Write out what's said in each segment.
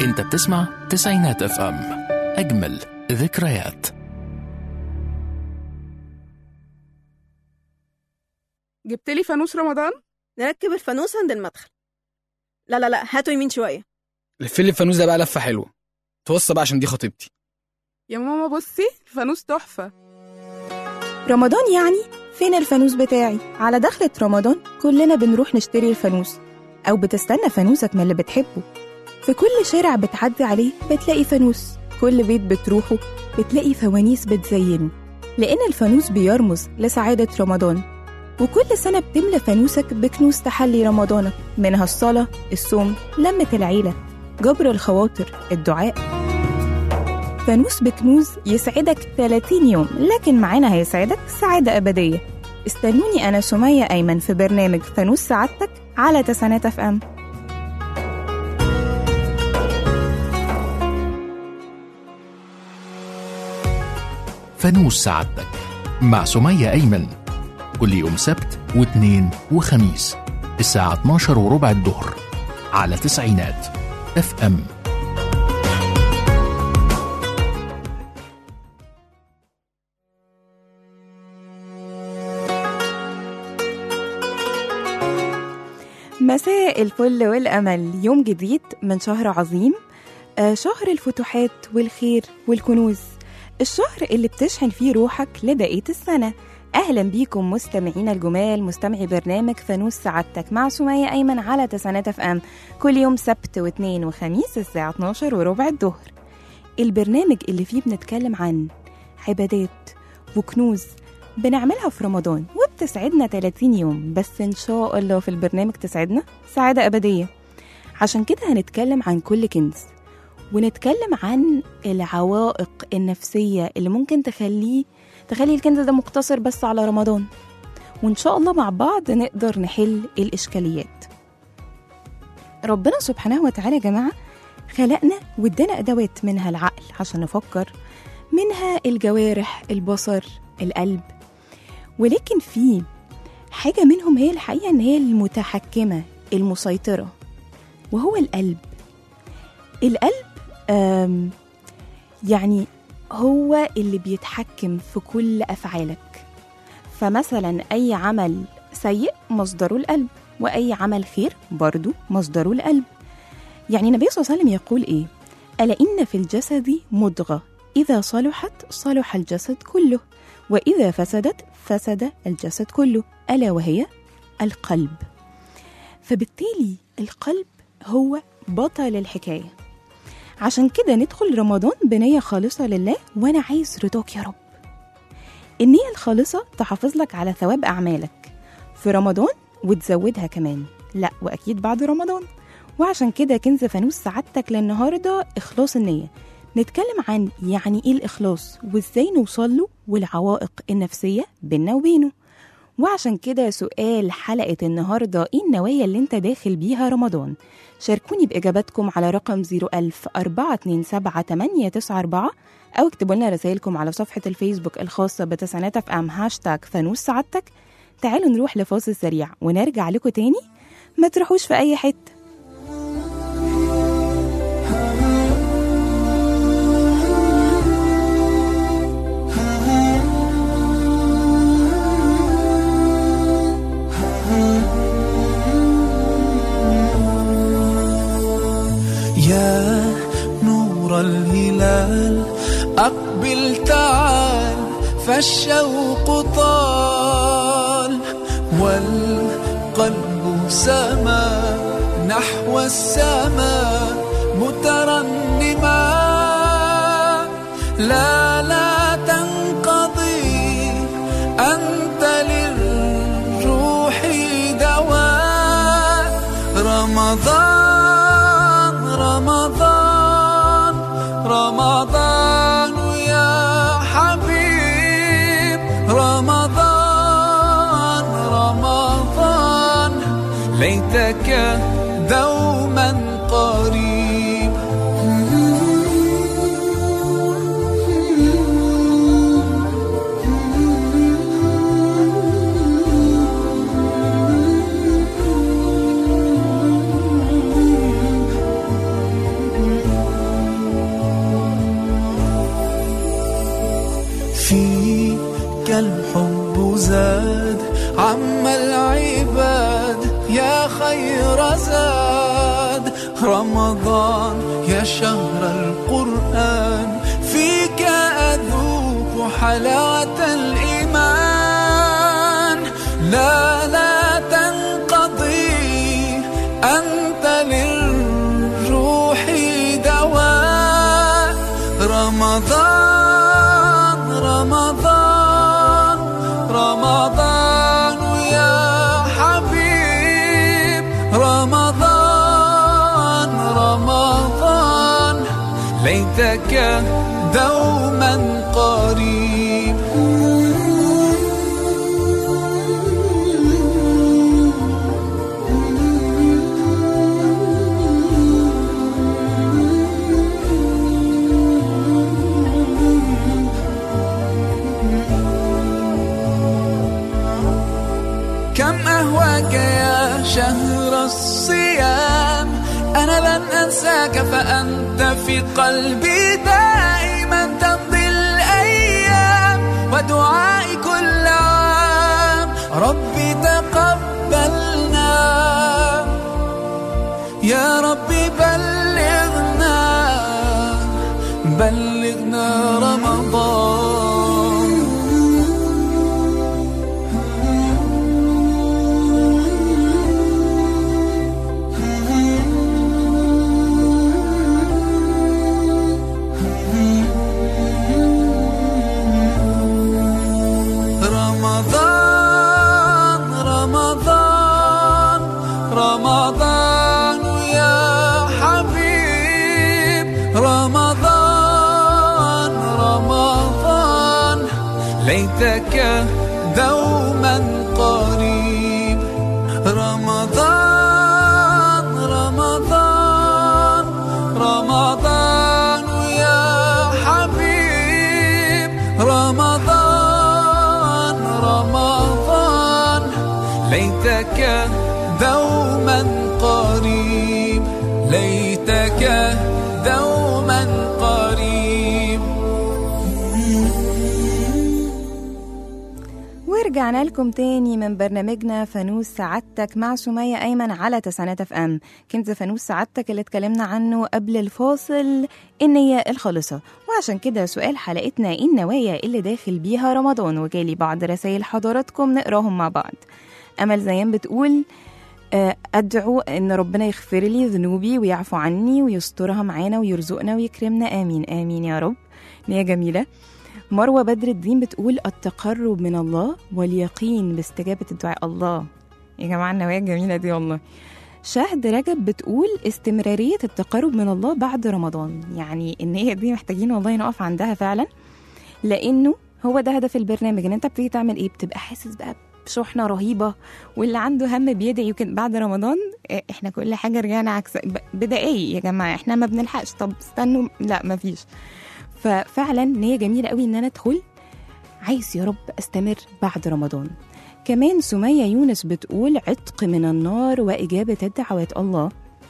انت بتسمع تسعينات اف ام اجمل ذكريات جبت لي فانوس رمضان نركب الفانوس عند المدخل لا لا لا هاتوا يمين شوية لف لي الفانوس ده بقى لفه حلوه توصى بقى عشان دي خطيبتي يا ماما بصي الفانوس تحفة رمضان يعني فين الفانوس بتاعي على دخلة رمضان كلنا بنروح نشتري الفانوس أو بتستنى فانوسك من اللي بتحبه في كل شارع بتعدي عليه بتلاقي فانوس كل بيت بتروحه بتلاقي فوانيس بتزينه لأن الفانوس بيرمز لسعادة رمضان وكل سنة بتملى فانوسك بكنوز تحلي رمضانك منها الصلاة الصوم لمة العيلة جبر الخواطر الدعاء فانوس بكنوز يسعدك 30 يوم لكن معانا هيسعدك سعادة أبدية استنوني أنا سمية أيمن في برنامج فانوس سعادتك على تسعينات اف ام فانوس سعادتك مع سمية أيمن كل يوم سبت واثنين وخميس الساعة 12 وربع الظهر على تسعينات اف ام مساء الفل والأمل يوم جديد من شهر عظيم آه، شهر الفتوحات والخير والكنوز الشهر اللي بتشحن فيه روحك لبقية السنة أهلا بيكم مستمعينا الجمال مستمعي برنامج فانوس سعادتك مع سمية أيمن على تسعينات اف ام كل يوم سبت واثنين وخميس الساعة 12 وربع الظهر البرنامج اللي فيه بنتكلم عن عبادات وكنوز بنعملها في رمضان وبتسعدنا 30 يوم بس إن شاء الله في البرنامج تسعدنا سعادة أبدية عشان كده هنتكلم عن كل كنز ونتكلم عن العوائق النفسية اللي ممكن تخليه تخلي الكنز ده مقتصر بس على رمضان وإن شاء الله مع بعض نقدر نحل الإشكاليات ربنا سبحانه وتعالى يا جماعة خلقنا وادانا أدوات منها العقل عشان نفكر منها الجوارح البصر القلب ولكن في حاجة منهم هي الحقيقة إن هي المتحكمة المسيطرة وهو القلب القلب آم، يعني هو اللي بيتحكم في كل أفعالك فمثلا أي عمل سيء مصدره القلب وأي عمل خير برضو مصدره القلب يعني النبي صلى الله عليه وسلم يقول إيه ألا إن في الجسد مضغة إذا صلحت صلح الجسد كله وإذا فسدت فسد الجسد كله ألا وهي القلب فبالتالي القلب هو بطل الحكاية عشان كده ندخل رمضان بنية خالصة لله وأنا عايز رضاك يا رب النية الخالصة تحافظ لك على ثواب أعمالك في رمضان وتزودها كمان لا وأكيد بعد رمضان وعشان كده كنز فانوس سعادتك للنهاردة إخلاص النية نتكلم عن يعني إيه الإخلاص وإزاي نوصل له والعوائق النفسية بينا وبينه وعشان كده سؤال حلقة النهاردة إيه النوايا اللي أنت داخل بيها رمضان شاركوني بإجاباتكم على رقم 01000 427 894 أو اكتبوا لنا رسائلكم على صفحة الفيسبوك الخاصة بتسعينات اف ام هاشتاج فانوس سعادتك تعالوا نروح لفاصل سريع ونرجع لكم تاني ما تروحوش في أي حتة يا نور الهلال أقبل تعال فالشوق طال والقلب سما نحو السماء مترنما لا لا تنقضي أنت للروح دواء رمضان رمضان رمضان يا حبيب رمضان رمضان ليتك دوما قريب يا خير زاد رمضان يا شهر القرآن فيك أذوق حلاوة الإيمان لا لا تنقضي أنت للروح دواء رمضان رمضان رمضان يا حبيب رمضان رمضان ليتك دوما قريب كم أهواك يا شهر الصيام أنا لن أنساك فأنت في قلبي دائما تمضي الأيام ودعائي كل عام ربي تقبلنا يا ربي بلغنا بلغنا رمضان رمضان رمضان رمضان يا حبيب رمضان رمضان ليتك دوما قريب رمضان رمضان رمضان يا حبيب رمضان رمضان ليتك دوما قريب ليتك دوما قريب ورجعنا لكم تاني من برنامجنا فانوس سعادتك مع سمية أيمن على تسعينات اف ام كنز فانوس سعادتك اللي اتكلمنا عنه قبل الفاصل النية الخالصة وعشان كده سؤال حلقتنا ايه النوايا اللي داخل بيها رمضان وجالي بعض رسائل حضراتكم نقراهم مع بعض أمل زيان بتقول آه، أدعو إن ربنا يغفر لي ذنوبي ويعفو عني ويسترها معانا ويرزقنا ويكرمنا آمين آمين يا رب نية جميلة مروة بدر الدين بتقول التقرب من الله واليقين باستجابة الدعاء الله يا جماعة النوايا الجميلة دي والله شهد رجب بتقول استمرارية التقرب من الله بعد رمضان يعني ان هي دي محتاجين والله نقف عندها فعلا لانه هو ده هدف البرنامج ان انت بتيجي تعمل ايه بتبقى حاسس بقى بشحنة رهيبة واللي عنده هم بيدعي يمكن بعد رمضان إيه، احنا كل حاجة رجعنا عكس ب- بدقايق يا جماعة احنا ما بنلحقش طب استنوا لا مفيش ففعلا نية جميلة قوي ان انا ادخل عايز يا رب استمر بعد رمضان كمان سمية يونس بتقول عتق من النار وإجابة الدعوات الله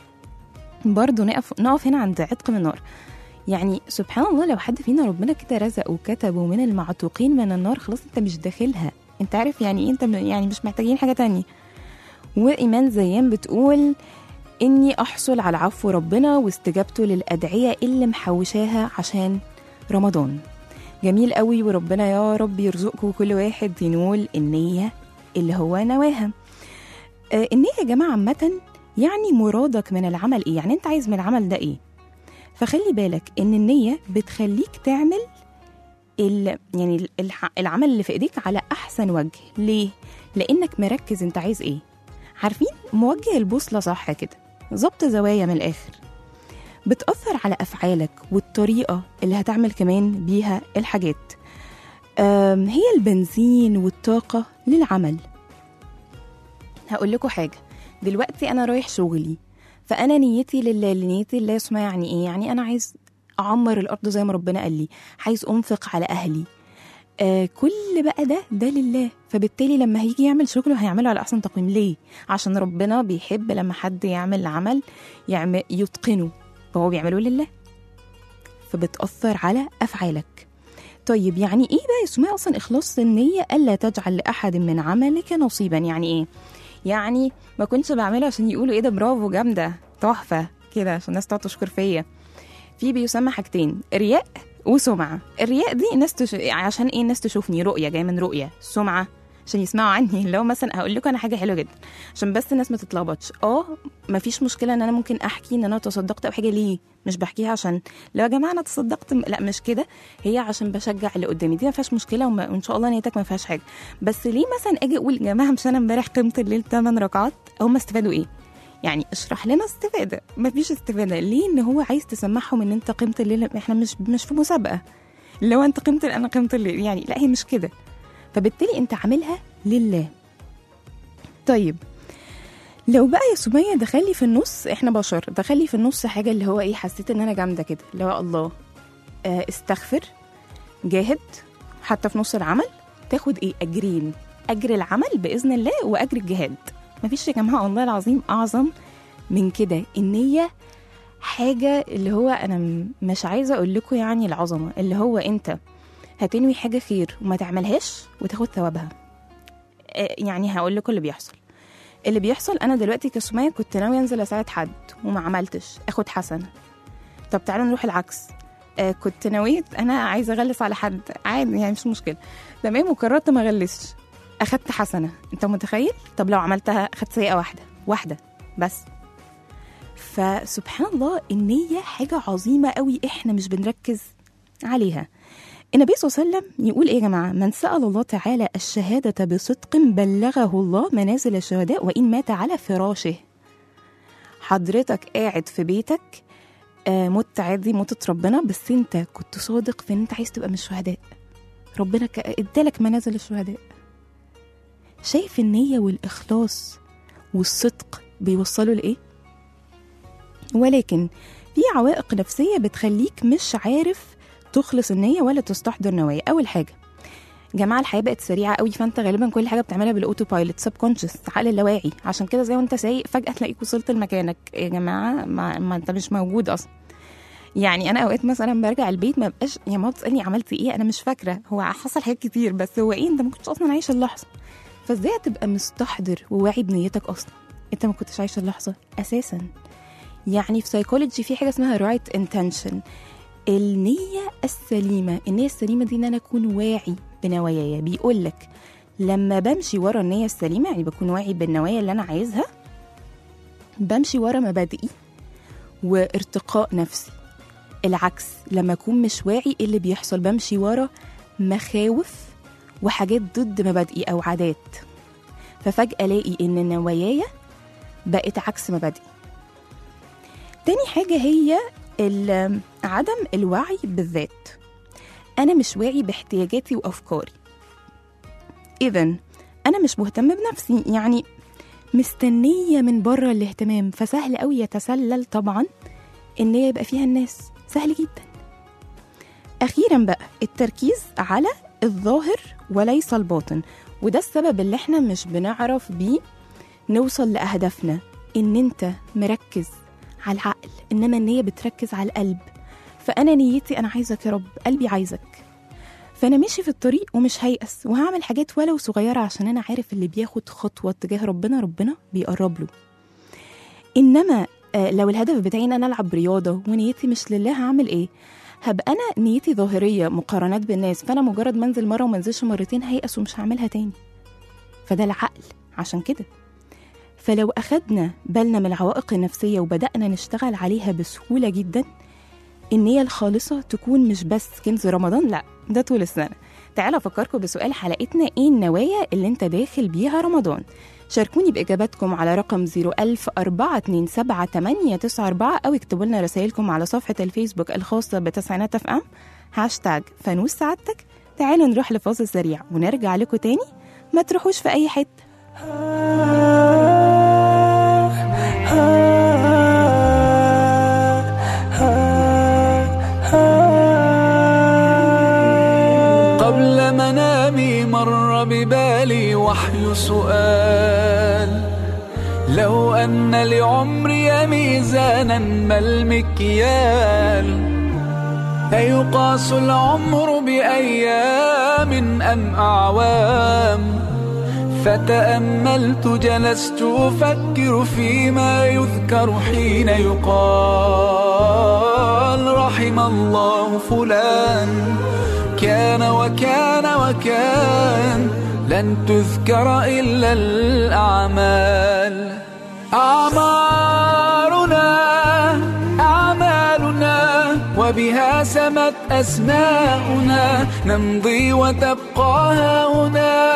برضه نقف نقف هنا عند عتق من النار يعني سبحان الله لو حد فينا ربنا كده رزقه وكتبه من المعتوقين من النار خلاص انت مش داخلها انت عارف يعني ايه انت م- يعني مش محتاجين حاجة تانية وإيمان زيان بتقول إني أحصل على عفو ربنا واستجابته للأدعية اللي محوشاها عشان رمضان جميل قوي وربنا يا رب يرزقكم كل واحد ينول النية اللي هو نواها آه، النية يا جماعة عامة يعني مرادك من العمل ايه يعني انت عايز من العمل ده ايه فخلي بالك ان النية بتخليك تعمل ال... يعني الح... العمل اللي في ايديك على احسن وجه ليه لانك مركز انت عايز ايه عارفين موجه البوصلة صح كده ظبط زوايا من الاخر بتأثر على أفعالك والطريقة اللي هتعمل كمان بيها الحاجات أم، هي البنزين والطاقة للعمل هقول لكم حاجة دلوقتي أنا رايح شغلي فأنا نيتي لله نيتي لله اسمها يعني إيه يعني أنا عايز أعمر الأرض زي ما ربنا قال لي عايز أنفق على أهلي آه كل بقى ده ده لله فبالتالي لما هيجي يعمل شغله هيعمله على أحسن تقويم ليه عشان ربنا بيحب لما حد يعمل عمل يعمل يتقنه فهو بيعمله لله فبتأثر على أفعالك طيب يعني إيه بقى اسمها أصلا إخلاص النية ألا تجعل لأحد من عملك نصيبا يعني إيه؟ يعني ما كنتش بعمله عشان يقولوا ايه ده برافو جامده تحفه كده عشان الناس تقعد تشكر فيا في بيسمى حاجتين رياء وسمعه الرياء دي الناس تش... عشان ايه الناس تشوفني رؤيه جايه من رؤيه سمعه عشان يسمعوا عني لو مثلا هقول لكم انا حاجه حلوه جدا عشان بس الناس ما تتلخبطش اه مفيش مشكله ان انا ممكن احكي ان انا تصدقت او حاجه ليه مش بحكيها عشان لو يا جماعه انا تصدقت لا مش كده هي عشان بشجع اللي قدامي دي ما فيهاش مشكله وما- وان شاء الله نيتك ما فيهاش حاجه بس ليه مثلا اجي اقول يا جماعه مش انا امبارح قمت الليل 8 ركعات هم استفادوا ايه يعني اشرح لنا استفاده مفيش استفاده ليه ان هو عايز تسمعهم ان انت قمت الليل احنا مش مش في مسابقه لو انت قمت انا قمت الليل يعني لا هي مش كده فبالتالي انت عاملها لله طيب لو بقى يا سمية دخلي في النص احنا بشر دخلي في النص حاجة اللي هو ايه حسيت ان انا جامدة كده اللي هو الله اه استغفر جاهد حتى في نص العمل تاخد ايه اجرين اجر العمل باذن الله واجر الجهاد مفيش يا جماعه والله العظيم اعظم من كده النيه حاجه اللي هو انا م- مش عايزه اقول لكم يعني العظمه اللي هو انت هتنوي حاجه خير وما تعملهاش وتاخد ثوابها آه، يعني هقول لكم اللي بيحصل اللي بيحصل انا دلوقتي كسمية كنت ناويه انزل اساعد حد وما عملتش اخد حسنه طب تعالوا نروح العكس آه كنت نويت انا عايزه اغلس على حد عادي يعني مش مشكله تمام وقررت ما اغلسش اخدت حسنه انت متخيل طب لو عملتها اخدت سيئه واحده واحده بس فسبحان الله النيه حاجه عظيمه قوي احنا مش بنركز عليها النبي صلى الله عليه وسلم يقول ايه يا جماعه من سال الله تعالى الشهاده بصدق بلغه الله منازل الشهداء وان مات على فراشه حضرتك قاعد في بيتك آه، مت عادي موتة ربنا بس انت كنت صادق في ان انت عايز تبقى من الشهداء ربنا ك- ادالك منازل الشهداء شايف النية والإخلاص والصدق بيوصلوا لإيه؟ ولكن في عوائق نفسية بتخليك مش عارف تخلص النية ولا تستحضر نوايا أول حاجة جماعة الحياة بقت سريعة قوي فانت غالبا كل حاجة بتعملها بالاوتو بايلوت سب كونشس عقل اللاواعي عشان كده زي وانت سايق فجأة تلاقيك وصلت لمكانك يا جماعة ما, ما انت مش موجود اصلا يعني انا اوقات مثلا برجع البيت ما بقاش يا ماما بتسالني عملتي ايه انا مش فاكره هو حصل حاجات كتير بس هو ايه انت ما كنتش اصلا عايش اللحظه فازاي هتبقى مستحضر وواعي بنيتك اصلا انت ما كنتش عايش اللحظه اساسا يعني في سايكولوجي في حاجه اسمها رايت انتنشن النيه السليمه النيه السليمه دي ان انا اكون واعي بنواياي بيقول لك لما بمشي ورا النيه السليمه يعني بكون واعي بالنوايا اللي انا عايزها بمشي ورا مبادئي وارتقاء نفسي العكس لما اكون مش واعي إيه اللي بيحصل بمشي ورا مخاوف وحاجات ضد مبادئي او عادات ففجاه الاقي ان نواياي بقت عكس مبادئي تاني حاجه هي ال- عدم الوعي بالذات انا مش واعي باحتياجاتي وافكاري اذا انا مش مهتم بنفسي يعني مستنيه من بره الاهتمام فسهل قوي يتسلل طبعا ان هي يبقى فيها الناس سهل جدا اخيرا بقى التركيز على الظاهر وليس الباطن وده السبب اللي احنا مش بنعرف بيه نوصل لاهدافنا ان انت مركز على العقل انما النيه بتركز على القلب فانا نيتي انا عايزك يا رب قلبي عايزك فانا ماشي في الطريق ومش هيأس وهعمل حاجات ولو صغيره عشان انا عارف اللي بياخد خطوه تجاه ربنا ربنا بيقرب له انما آه، لو الهدف بتاعي ان انا العب رياضه ونيتي مش لله هعمل ايه هبقى انا نيتي ظاهريه مقارنات بالناس فانا مجرد منزل مره وما انزلش مرتين هيأس ومش هعملها تاني فده العقل عشان كده فلو اخدنا بالنا من العوائق النفسيه وبدأنا نشتغل عليها بسهوله جدا النية الخالصة تكون مش بس كنز رمضان لا ده طول السنة تعالى أفكركم بسؤال حلقتنا إيه النوايا اللي أنت داخل بيها رمضان شاركوني بإجاباتكم على رقم 010427894 أو اكتبوا لنا رسائلكم على صفحة الفيسبوك الخاصة بتسعينات اف ام هاشتاج فانوس سعادتك تعالوا نروح لفاصل سريع ونرجع لكم تاني ما تروحوش في أي حتة قبل منامي مر ببالي وحي سؤال لو أن لعمري ميزانا ما المكيال أيقاس العمر بأيام أم أعوام فتأملت جلست أفكر فيما يذكر حين يقال رحم الله فلان كان وكان وكان لن تذكر إلا الأعمال أعمارنا أعمالنا وبها سمت أسماؤنا نمضي وتبقى هنا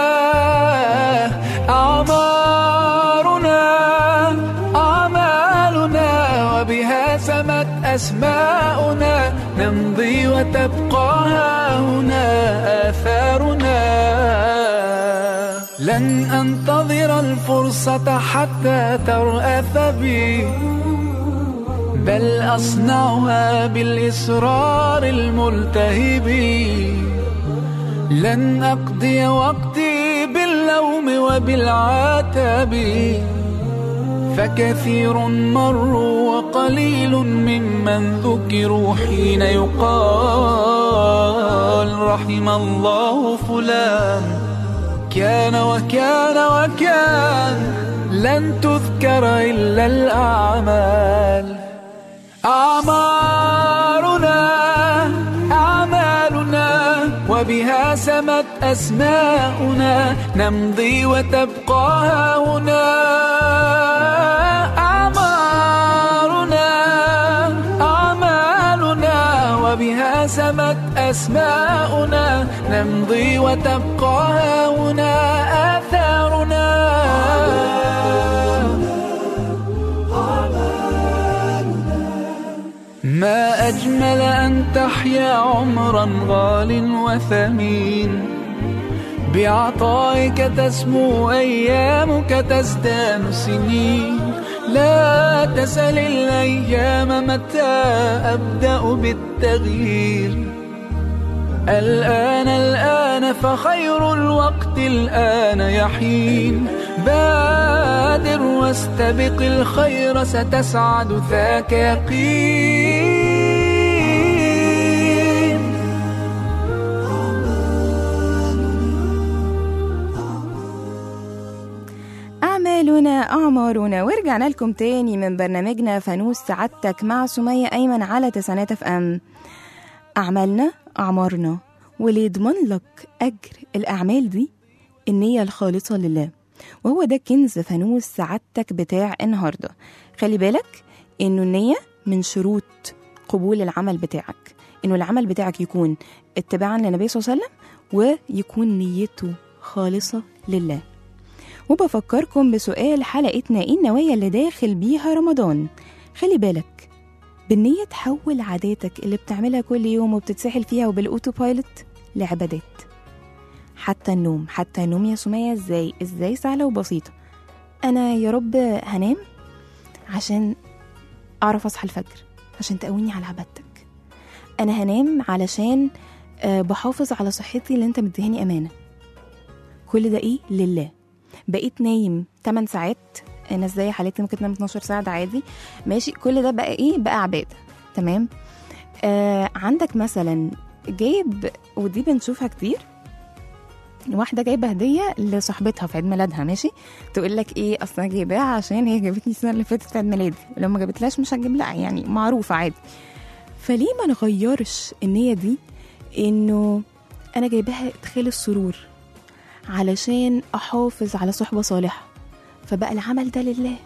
أعمارنا أعمالنا وبها سمت أسماؤنا نمضي وتبقى هنا آثارنا لن أنتظر الفرصة حتى ترأف بي بل أصنعها بالإصرار الملتهب لن أقضي وقتي باللوم وبالعتاب فكثير مروا وقليل ممن ذكروا حين يقال رحم الله فلان كان وكان وكان لن تذكر إلا الأعمال أعمارنا أعمالنا وبها سمت أسماؤنا نمضي وتبقى هنا أعمارنا أعمالنا وبها سمت أسماؤنا نمضي وتبقى هنا آثارنا ما أجمل أن تحيا عمرا غال وثمين بعطائك تسمو أيامك تزدان سنين لا تسل الأيام متى أبدأ بالتغيير الآن الآن فخير الوقت الآن يحين بادر واستبق الخير ستسعد ذاك يقين أعمالنا أعمارنا ورجعنا لكم تاني من برنامجنا فانوس سعادتك مع سمية أيمن على تسعينات اف ام أعمالنا أعمارنا واللي يضمن لك أجر الأعمال دي النية الخالصة لله وهو ده كنز فانوس سعادتك بتاع النهاردة خلي بالك إنه النية من شروط قبول العمل بتاعك إنه العمل بتاعك يكون اتباعا للنبي صلى الله عليه وسلم ويكون نيته خالصة لله وبفكركم بسؤال حلقتنا ايه النوايا اللي داخل بيها رمضان خلي بالك بالنية تحول عاداتك اللي بتعملها كل يوم وبتتسحل فيها وبالاوتو بايلوت لعبادات حتى النوم حتى النوم يا سمية ازاي ازاي سهلة وبسيطة انا يا رب هنام عشان اعرف اصحى الفجر عشان تقويني على عبادتك انا هنام علشان آه، بحافظ على صحتي اللي انت مديهاني امانه كل ده ايه لله بقيت نايم 8 ساعات انا ازاي حالتي ممكن تنام 12 ساعه ده عادي ماشي كل ده بقى ايه بقى عباده تمام آه عندك مثلا جايب ودي بنشوفها كتير واحده جايبه هديه لصاحبتها في عيد ميلادها ماشي تقول لك ايه اصل انا جايباها عشان هي جابتني السنه اللي فاتت في عيد ميلادي ولو ما جابتلاش مش هجيب لها يعني معروفه عادي فليه ما نغيرش النيه دي انه انا جايباها ادخال السرور علشان احافظ على صحبه صالحه فبقى العمل ده لله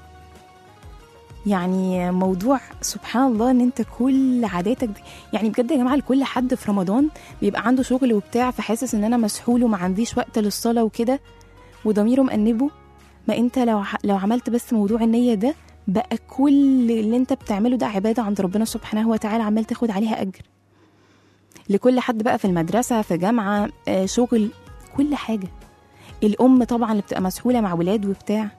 يعني موضوع سبحان الله ان انت كل عاداتك دي يعني بجد يا جماعه لكل حد في رمضان بيبقى عنده شغل وبتاع فحاسس ان انا مسحول وما عنديش وقت للصلاه وكده وضميره مأنبه ما انت لو ع- لو عملت بس موضوع النيه ده بقى كل اللي انت بتعمله ده عباده عند ربنا سبحانه وتعالى عمال تاخد عليها اجر لكل حد بقى في المدرسه في جامعه آه، شغل كل حاجه الام طبعا اللي بتبقى مسحوله مع ولاد وبتاع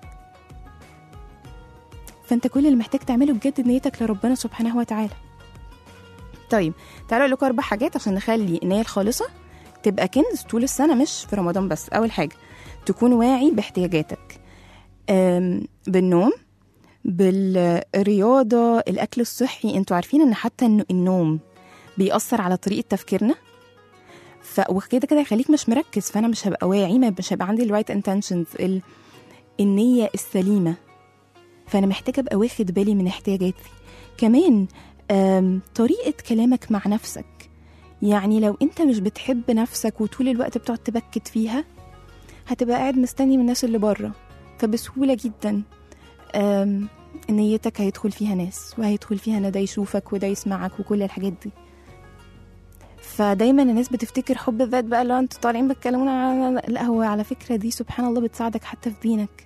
فانت كل اللي محتاج تعمله بجد نيتك لربنا سبحانه وتعالى طيب تعالوا اقول لكم اربع حاجات عشان نخلي النيه الخالصه تبقى كنز طول السنه مش في رمضان بس اول حاجه تكون واعي باحتياجاتك أم، بالنوم بالرياضه الاكل الصحي انتوا عارفين ان حتى الن- النوم بيأثر على طريقه تفكيرنا ف وكده كده يخليك مش مركز فانا مش هبقى واعي ما مش هيبقى عندي الرايت انتنشنز النيه السليمه فانا محتاجه ابقى واخد بالي من احتياجاتي كمان آم، طريقه كلامك مع نفسك يعني لو انت مش بتحب نفسك وطول الوقت بتقعد تبكت فيها هتبقى قاعد مستني من الناس اللي بره فبسهوله جدا آم، نيتك هيدخل فيها ناس وهيدخل فيها ان ده يشوفك وده يسمعك وكل الحاجات دي فدايما الناس بتفتكر حب الذات بقى اللي هو انتوا طالعين بتكلمونا عن- لا هو على فكره دي سبحان الله بتساعدك حتى في دينك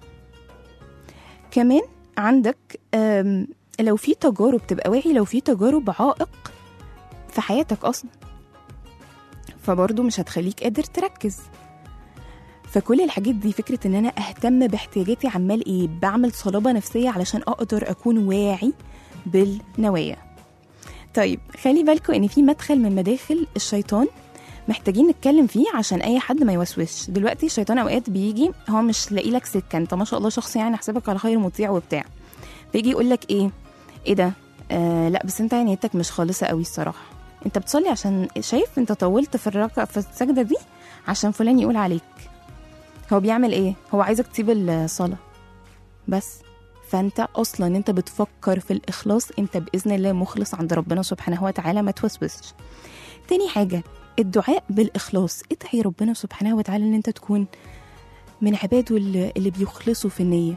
كمان عندك آم، لو في تجارب تبقى واعي لو في تجارب عائق في حياتك اصلا فبرضه مش هتخليك قادر تركز فكل الحاجات دي فكرة ان انا اهتم باحتياجاتي عمال ايه بعمل صلابة نفسية علشان اقدر اكون واعي بالنوايا طيب خلي بالكم ان في مدخل من مداخل الشيطان محتاجين نتكلم فيه عشان اي حد ما يوسوسش دلوقتي الشيطان اوقات بيجي هو مش لاقي لك سكه انت ما شاء الله شخص يعني احسبك على خير مطيع وبتاع بيجي يقول لك ايه ايه ده آه لا بس انت نيتك مش خالصه قوي الصراحه انت بتصلي عشان شايف انت طولت في الركعه في السجده دي عشان فلان يقول عليك هو بيعمل ايه هو عايزك تسيب الصلاه بس فانت اصلا انت بتفكر في الاخلاص انت باذن الله مخلص عند ربنا سبحانه وتعالى ما توسوسش تاني حاجه الدعاء بالاخلاص ادعي ربنا سبحانه وتعالى ان انت تكون من عباده اللي اللي بيخلصوا في النيه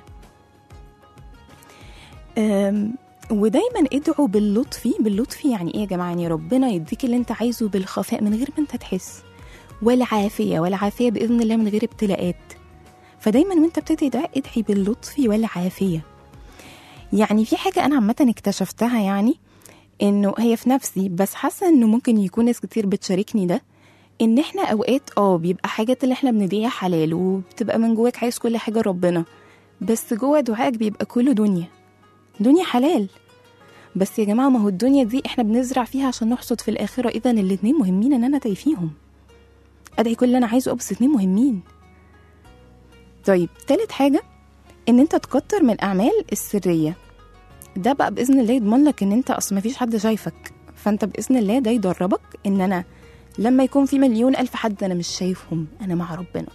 أم، ودايما ادعوا باللطف باللطف يعني ايه يا جماعه يعني ربنا يديك اللي انت عايزه بالخفاء من غير ما انت تحس والعافيه والعافيه باذن الله من غير ابتلاءات فدايما وانت بتدعي دعاء ادعي باللطف والعافيه يعني في حاجه انا عامه اكتشفتها يعني انه هي في نفسي بس حاسه انه ممكن يكون ناس كتير بتشاركني ده ان احنا اوقات اه بيبقى حاجات اللي احنا بندعيها حلال وبتبقى من جواك عايز كل حاجه ربنا بس جوا دعائك بيبقى كله دنيا دنيا حلال بس يا جماعه ما هو الدنيا دي احنا بنزرع فيها عشان نحصد في الاخره اذا الاتنين مهمين ان انا ادعي فيهم ادعي كل اللي انا عايزه اه بس اتنين مهمين طيب تالت حاجه ان انت تكتر من الاعمال السريه ده بقى باذن الله يضمن لك ان انت اصلا مفيش حد شايفك فانت باذن الله ده يدربك ان انا لما يكون في مليون الف حد انا مش شايفهم انا مع ربنا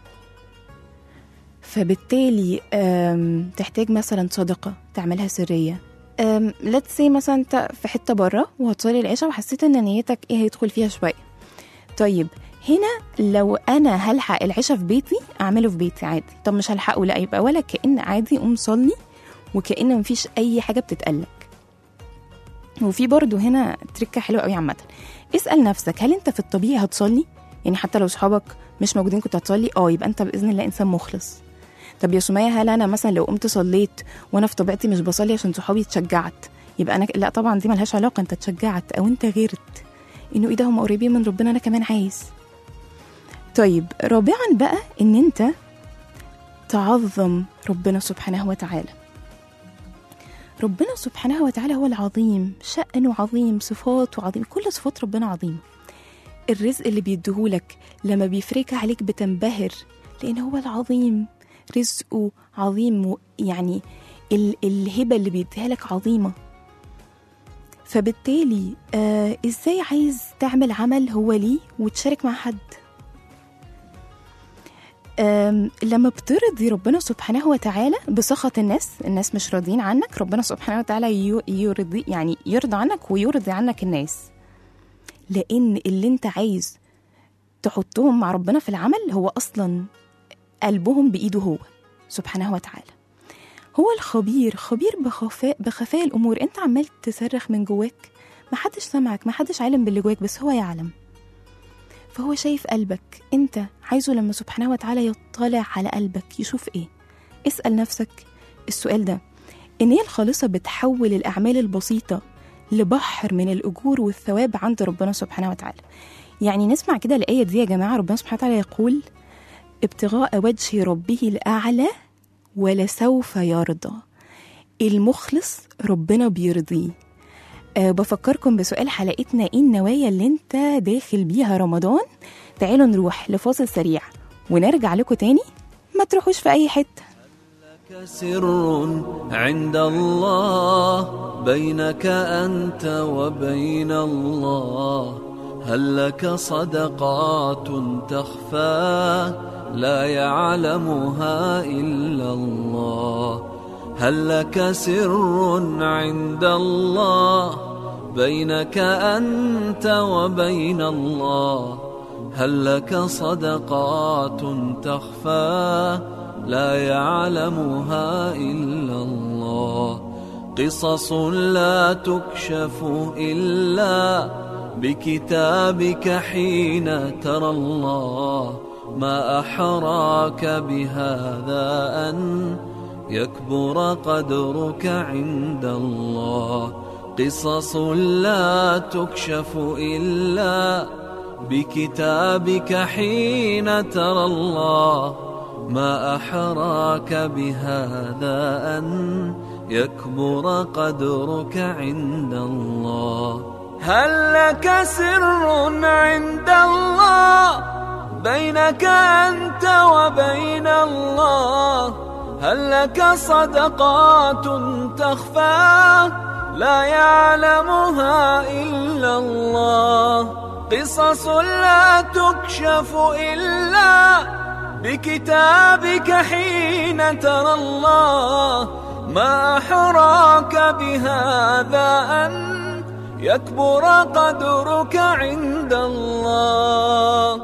فبالتالي آم، تحتاج مثلا صدقه تعملها سريه ليتس سي مثلا انت في حته بره وهتصلي العشاء وحسيت ان نيتك ايه هيدخل فيها شويه طيب هنا لو انا هلحق العشاء في بيتي اعمله في بيتي عادي طب مش هلحقه لا يبقى ولا كأن عادي قوم صلي وكأن مفيش اي حاجه بتتقلك وفي برضو هنا تركه حلوه قوي عامه اسال نفسك هل انت في الطبيعي هتصلي يعني حتى لو صحابك مش موجودين كنت هتصلي اه يبقى انت باذن الله انسان مخلص طب يا سمية هل انا مثلا لو قمت صليت وانا في طبيعتي مش بصلي عشان صحابي اتشجعت يبقى انا لا طبعا دي ملهاش علاقه انت اتشجعت او انت غيرت انه ايه ده هم قريبين من ربنا انا كمان عايز طيب رابعا بقى ان انت تعظم ربنا سبحانه وتعالى ربنا سبحانه وتعالى هو العظيم شأنه عظيم صفاته عظيم كل صفات ربنا عظيم الرزق اللي بيديهولك لما بيفرجها عليك بتنبهر لأن هو العظيم رزقه عظيم و- يعني ال- الهبة اللي بيديها لك عظيمة فبالتالي آه ازاي عايز تعمل عمل هو ليه وتشارك مع حد آم، لما بترضي ربنا سبحانه وتعالى بسخط الناس الناس مش راضيين عنك ربنا سبحانه وتعالى يو- يرضي يعني يرضى عنك ويرضي عنك الناس لان اللي انت عايز تحطهم مع ربنا في العمل هو اصلا قلبهم بايده هو سبحانه وتعالى هو الخبير خبير بخفاء بخفاء الامور انت عمال تصرخ من جواك محدش سمعك محدش عالم باللي جواك بس هو يعلم فهو شايف قلبك انت عايزه لما سبحانه وتعالى يطلع على قلبك يشوف ايه اسأل نفسك السؤال ده النية الخالصة بتحول الأعمال البسيطة لبحر من الأجور والثواب عند ربنا سبحانه وتعالى يعني نسمع كده الآية دي يا جماعة ربنا سبحانه وتعالى يقول ابتغاء وجه ربه الأعلى ولسوف يرضى المخلص ربنا بيرضيه أه بفكركم بسؤال حلقتنا ايه النوايا اللي انت داخل بيها رمضان تعالوا نروح لفاصل سريع ونرجع لكم تاني ما تروحوش في اي حته لك سر عند الله بينك أنت وبين الله هل لك صدقات تخفى لا يعلمها إلا الله هل لك سر عند الله بينك أنت وبين الله هل لك صدقات تخفى لا يعلمها إلا الله قصص لا تكشف إلا بكتابك حين ترى الله ما أحراك بهذا أن يكبر قدرك عند الله قصص لا تكشف إلا بكتابك حين ترى الله ما أحراك بهذا أن يكبر قدرك عند الله هل لك سر عند الله بينك أنت وبين الله هل لك صدقات تخفى لا يعلمها إلا الله قصص لا تكشف إلا بكتابك حين ترى الله ما أحراك بهذا أن يكبر قدرك عند الله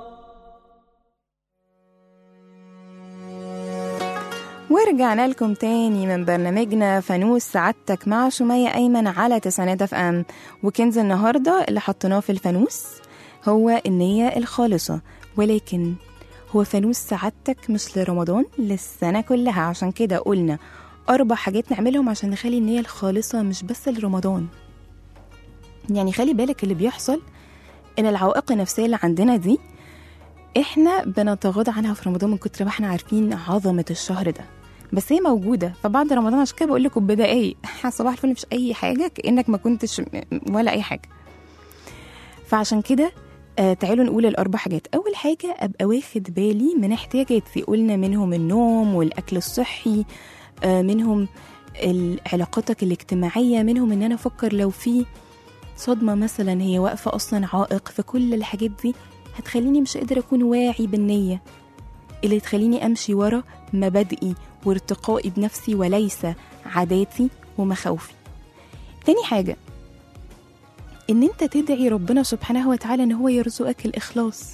ورجعنا لكم تاني من برنامجنا فانوس سعادتك مع سمية أيمن على تسعينات اف ام وكنز النهاردة اللي حطيناه في الفانوس هو النية الخالصة ولكن هو فانوس سعادتك مش لرمضان للسنة كلها عشان كده قلنا أربع حاجات نعملهم عشان نخلي النية الخالصة مش بس لرمضان يعني خلي بالك اللي بيحصل إن العوائق النفسية اللي عندنا دي احنا بنتغاضى عنها في رمضان من كتر ما احنا عارفين عظمة الشهر ده بس هي موجودة فبعد رمضان عشان كده بقول لكم بدقايق صباح الفل مش أي حاجة كأنك ما كنتش ولا أي حاجة فعشان كده آه تعالوا نقول الأربع حاجات أول حاجة أبقى واخد بالي من احتياجاتي قلنا منهم النوم والأكل الصحي آه منهم علاقاتك الاجتماعية منهم إن أنا أفكر لو في صدمة مثلا هي واقفة أصلا عائق فكل الحاجات دي هتخليني مش قادرة أكون واعي بالنية اللي تخليني أمشي ورا مبادئي وارتقائي بنفسي وليس عاداتي ومخاوفي تاني حاجة إن أنت تدعي ربنا سبحانه وتعالى إن هو يرزقك الإخلاص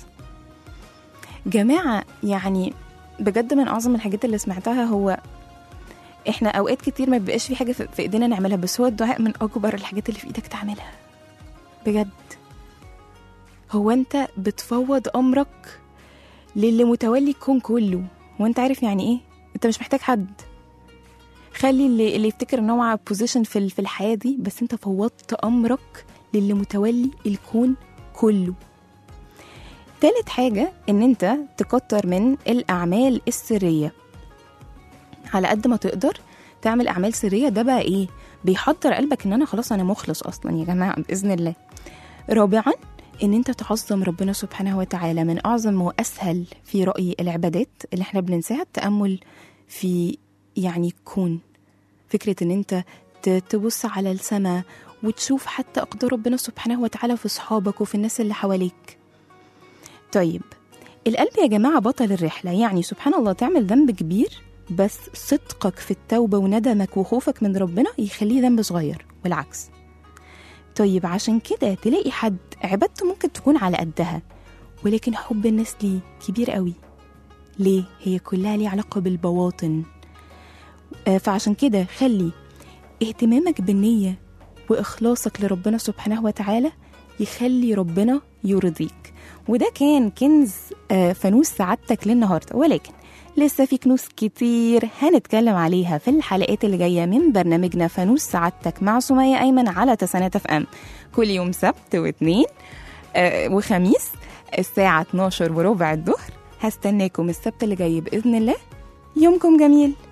جماعة يعني بجد من أعظم الحاجات اللي سمعتها هو إحنا أوقات كتير ما بيبقاش في حاجة في إيدينا نعملها بس هو الدعاء من أكبر الحاجات اللي في إيدك تعملها بجد هو أنت بتفوض أمرك للي متولي الكون كله وأنت عارف يعني إيه أنت مش محتاج حد خلي اللي, اللي يفتكر ان هو مع بوزيشن في في الحياه دي بس انت فوضت امرك للي متولي الكون كله تالت حاجة إن أنت تكتر من الأعمال السرية على قد ما تقدر تعمل أعمال سرية ده بقى إيه؟ بيحضر قلبك إن أنا خلاص أنا مخلص أصلا يا جماعة بإذن الله رابعا إن أنت تعظم ربنا سبحانه وتعالى من أعظم وأسهل في رأيي العبادات اللي إحنا بننساها التأمل في يعني كون فكرة إن أنت تبص على السماء وتشوف حتى أقدار ربنا سبحانه وتعالى في صحابك وفي الناس اللي حواليك طيب القلب يا جماعة بطل الرحلة يعني سبحان الله تعمل ذنب كبير بس صدقك في التوبة وندمك وخوفك من ربنا يخليه ذنب صغير والعكس طيب عشان كده تلاقي حد عبادته ممكن تكون على قدها ولكن حب الناس ليه كبير قوي ليه هي كلها ليه علاقة بالبواطن آه فعشان كده خلي اهتمامك بالنية وإخلاصك لربنا سبحانه وتعالى يخلي ربنا يرضيك وده كان كنز آه فانوس سعادتك للنهاردة ولكن لسه في كنوز كتير هنتكلم عليها في الحلقات اللي جاية من برنامجنا فانوس سعادتك مع سمية أيمن على تسانات اف ام كل يوم سبت واثنين آه وخميس الساعة 12 وربع الظهر هستناكم السبت اللي جاي بإذن الله يومكم جميل